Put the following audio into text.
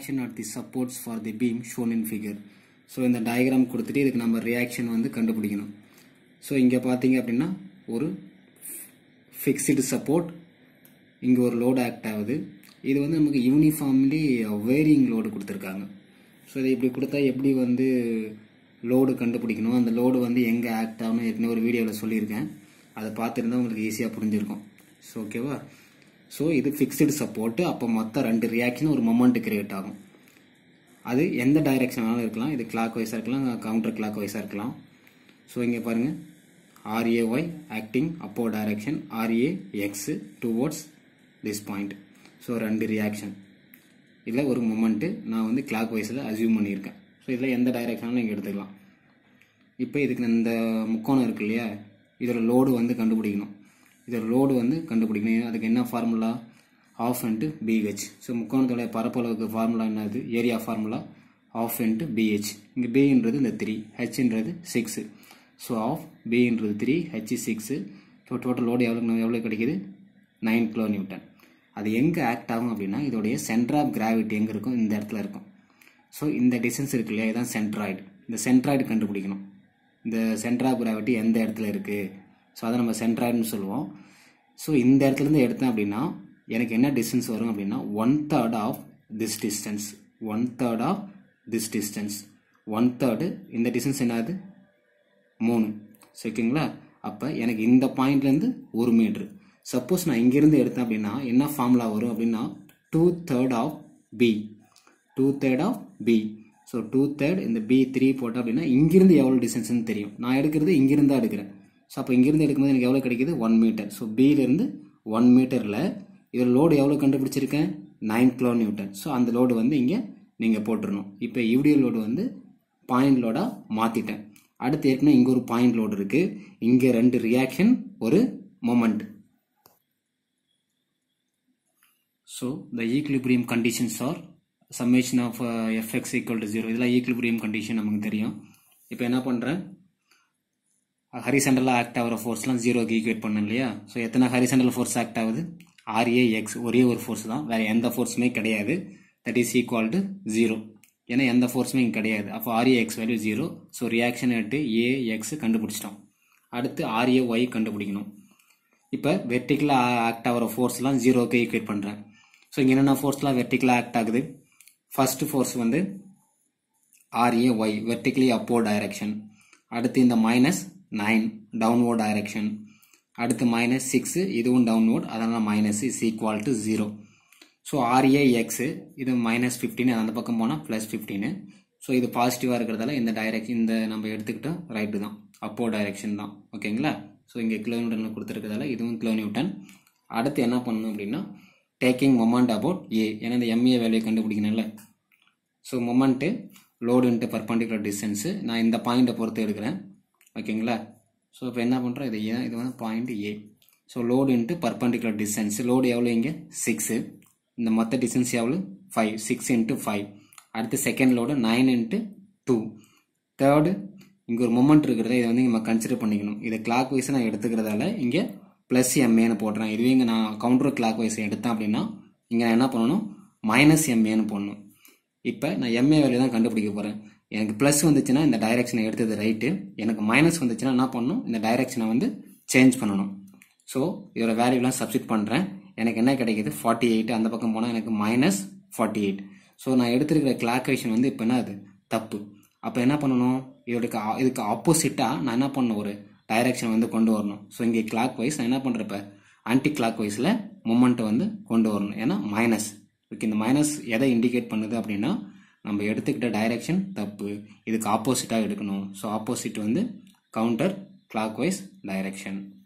reaction at the supports for the beam shown in figure so இந்த diagram கொடுத்துட்டு இதுக்கு நம்ம ரியாக்ஷன் வந்து கண்டுபிடிக்கணும் ஸோ இங்கே பார்த்தீங்க அப்படின்னா ஒரு ஃபிக்ஸ்டு சப்போர்ட் இங்கே ஒரு லோடு ஆக்ட் ஆகுது இது வந்து நமக்கு யூனிஃபார்ம்லி வேரியிங் லோடு கொடுத்துருக்காங்க ஸோ இதை இப்படி கொடுத்தா எப்படி வந்து லோடு கண்டுபிடிக்கணும் அந்த லோடு வந்து எங்கே ஆக்ட் ஆகணும் ஏற்கனவே ஒரு வீடியோவில் சொல்லியிருக்கேன் அதை பார்த்துருந்தா உங்களுக்கு ஈஸியாக புரிஞ்சிருக்கும் ஸோ ஓகேவா ஸோ இது ஃபிக்ஸ்டு சப்போர்ட்டு அப்போ மொத்தம் ரெண்டு ரியாக்ஷன் ஒரு மொமெண்ட் கிரியேட் ஆகும் அது எந்த டைரெக்ஷன் வேணாலும் இருக்கலாம் இது கிளாக் வைஸாக இருக்கலாம் கவுண்டர் கிளாக் வைஸாக இருக்கலாம் ஸோ இங்கே பாருங்கள் ஆர்ஏஒய் ஆக்டிங் அப்போ direction RA X towards this point so ரெண்டு ரியாக்ஷன் இதில் ஒரு மொமெண்ட்டு நான் வந்து கிளாக் வைஸில் அசியூம் பண்ணியிருக்கேன் ஸோ இதில் எந்த டைரெக்ஷனாலும் நீங்கள் எடுத்துக்கலாம் இப்போ இதுக்கு இந்த முக்கோணம் இருக்கு இல்லையா இதில் லோடு வந்து கண்டுபிடிக்கணும் இதில் லோடு வந்து கண்டுபிடிக்கணும் அதுக்கு என்ன formula half into BH so முக்கோணத்தோடைய பரப்பளவுக்கு ஃபார்முலா என்னது area formula half into BH இங்கே பின்றது இந்த த்ரீ ஹெச்ன்றது சிக்ஸு ஸோ ஆஃப் பின்றது three H six so total load எவ்வளோ எவ்வளோ கிடைக்குது நைன் கிலோ நியூட்டன் அது எங்கே ஆக்ட் ஆகும் அப்படின்னா இதோடைய சென்டர் ஆஃப் கிராவிட்டி எங்கே இருக்கும் இந்த இடத்துல இருக்கும் ஸோ இந்த டிஸ்டன்ஸ் இருக்கு இல்லையா இதுதான் சென்ட்ராய்டு இந்த சென்ட்ராய்டு கண்டுபிடிக்கணும் இந்த சென்டர் ஆஃப் கிராவிட்டி எந்த இடத்துல இருக்குது ஸோ அதை நம்ம சென்ட்ராய்டுன்னு சொல்லுவோம் ஸோ இந்த இடத்துலேருந்து எடுத்தேன் அப்படின்னா எனக்கு என்ன டிஸ்டன்ஸ் வரும் அப்படின்னா one third of this distance one third of this distance one third இந்த டிஸ்டன்ஸ் என்னது மூணு ஸோ ஓகேங்களா அப்போ எனக்கு இந்த பாயிண்ட்லேருந்து ஒரு மீட்ரு சப்போஸ் நான் இங்கேருந்து எடுத்தேன் அப்படின்னா என்ன ஃபார்முலா வரும் அப்படின்னா two third of B two third of B so two third இந்த பி த்ரீ போட்டோம் அப்படின்னா இங்கிருந்து எவ்வளோ டிஸ்டன்ஸ்னு தெரியும் நான் எடுக்கிறது இங்கிருந்து தான் எடுக்கிறேன் ஸோ அப்போ இங்கிருந்து எடுக்கும்போது எனக்கு எவ்வளோ கிடைக்குது ஒன் மீட்டர் ஸோ பியிலேருந்து ஒன் மீட்டரில் இதில் லோடு எவ்வளோ கண்டுபிடிச்சிருக்கேன் நைன் கிலோ நியூட்டன் ஸோ அந்த லோடு வந்து இங்கே நீங்கள் போட்டுடணும் இப்போ யூடிஎல் லோடு வந்து பாயிண்ட் லோடாக மாற்றிட்டேன் அடுத்து ஏற்கனவே இங்கே ஒரு பாயிண்ட் லோடு இருக்குது இங்கே ரெண்டு ரியாக்ஷன் ஒரு moment so the equilibrium conditions are summation of FX equal to zero இதெல்லாம் ஈக்லிபிரியம் கண்டிஷன் நமக்கு தெரியும் இப்போ என்ன பண்ணுறேன் ஹரிசண்டலாக ஆக்ட் ஆகிற ஃபோர்ஸ்லாம் ஜீரோக்கு ஈக்குவேட் பண்ணேன் இல்லையா ஸோ எத்தனை ஹரிசண்டல் ஃபோர்ஸ் ஆக்ட் ஆகுது ஆர்ஏ எக்ஸ் ஒரே ஒரு ஃபோர்ஸ் தான் வேறு எந்த ஃபோர்ஸுமே கிடையாது that is equal to zero ஏன்னா எந்த ஃபோர்ஸுமே இங்கே கிடையாது அப்போ RA X value zero so reaction எட்டு ஏ எக்ஸ் கண்டுபிடிச்சிட்டோம் அடுத்து ஆர்ஏ ஒய் கண்டுபிடிக்கணும் இப்போ வெர்டிக்கலாக ஆக்ட் ஆகிற ஃபோர்ஸ்லாம் ஜீரோக்கு ஈக்குவேட் பண்ணுறேன் ஸோ இங்கே என்னென்ன ஃபோர்ஸ்லாம் வெர்டிக்கலாக ஆக்ட் ஆகுது ஃபர்ஸ்ட் ஃபோர்ஸ் வந்து ஆர்ஏ ஒய் வெர்டிக்கலி அப்போ டைரக்ஷன் அடுத்து இந்த மைனஸ் நைன் டவுன்வோர்ட் டைரக்ஷன் அடுத்து மைனஸ் சிக்ஸு இதுவும் டவுன்வோர்ட் அதனால் minus is equal to zero so RA X இது மைனஸ் ஃபிஃப்டீன் அந்த பக்கம் போனால் ப்ளஸ் ஃபிஃப்டீனு ஸோ இது பாசிட்டிவாக இருக்கிறதால இந்த டைரக்ஷன் இந்த நம்ம எடுத்துக்கிட்டோம் ரைட்டு தான் அப்போ டைரக்ஷன் தான் ஓகேங்களா ஸோ இங்கே கிலோ நியூட்டனில் கொடுத்துருக்கிறதால இதுவும் கிலோ நியூட்டன் அடுத்து என்ன பண்ணணும் அப்படின்னா டேக்கிங் மொமெண்ட் அபவுட் ஏ ஏன்னா இந்த எம்ஏ வேல்யூ கண்டுபிடிக்கணும்ல so moment load into perpendicular distance நான் இந்த பாயிண்ட்டை பொறுத்து எடுக்கிறேன் ஓகேங்களா ஸோ இப்போ என்ன பண்ணுறோம் இது ஏன் இது வந்து point A so load into perpendicular distance load எவ்வளோ இங்கே சிக்ஸு இந்த மொத்த டிஸ்டன்ஸ் எவ்வளோ ஃபைவ் சிக்ஸ் இன்ட்டு ஃபைவ் அடுத்து second load nine into two third இங்கே ஒரு மொமெண்ட் இருக்கிறத இதை வந்து நம்ம கன்சிடர் பண்ணிக்கணும் இதை கிளாக் வைஸ் நான் எடுத்துக்கிறதால இங்கே ப்ளஸ் எம்ஏன்னு போடுறேன் இதுவே இங்கே நான் கவுண்டர் கிளாக் வைஸ் எடுத்தேன் அப்படின்னா இங்கே நான் என்ன பண்ணணும் மைனஸ் எம்ஏன்னு போடணும் இப்போ நான் எம்ஏ வேல்யூ தான் கண்டுபிடிக்க போகிறேன் எனக்கு ப்ளஸ் வந்துச்சுன்னா இந்த டைரக்ஷனை எடுத்தது ரைட்டு எனக்கு மைனஸ் வந்துச்சுன்னா என்ன பண்ணணும் இந்த டைரக்ஷனை வந்து சேஞ்ச் பண்ணணும் ஸோ இதோட வேல்யூலாம் சப்ஸ்டிட் பண்ணுறேன் எனக்கு என்ன கிடைக்குது ஃபார்ட்டி எயிட் அந்த பக்கம் போனால் எனக்கு மைனஸ் ஃபார்ட்டி எயிட் ஸோ நான் எடுத்திருக்கிற கிளாக்குவேஷன் வந்து இப்போ என்ன அது தப்பு அப்போ என்ன பண்ணணும் இதோட இதுக்கு ஆப்போசிட்டாக நான் என்ன பண்ணணும் ஒரு டைரக்ஷன் வந்து கொண்டு வரணும் ஸோ இங்கே கிளாக் வைஸ் நான் என்ன பண்ணுறப்ப ஆன்டி கிளாக் வைஸில் மூமெண்ட்டை வந்து கொண்டு வரணும் ஏன்னா மைனஸ் ஓகே இந்த மைனஸ் எதை இண்டிகேட் பண்ணுது அப்படின்னா நம்ம எடுத்துக்கிட்ட டைரக்ஷன் தப்பு இதுக்கு ஆப்போசிட்டாக எடுக்கணும் ஸோ ஆப்போசிட் வந்து கவுண்டர் கிளாக் வைஸ் டைரக்ஷன்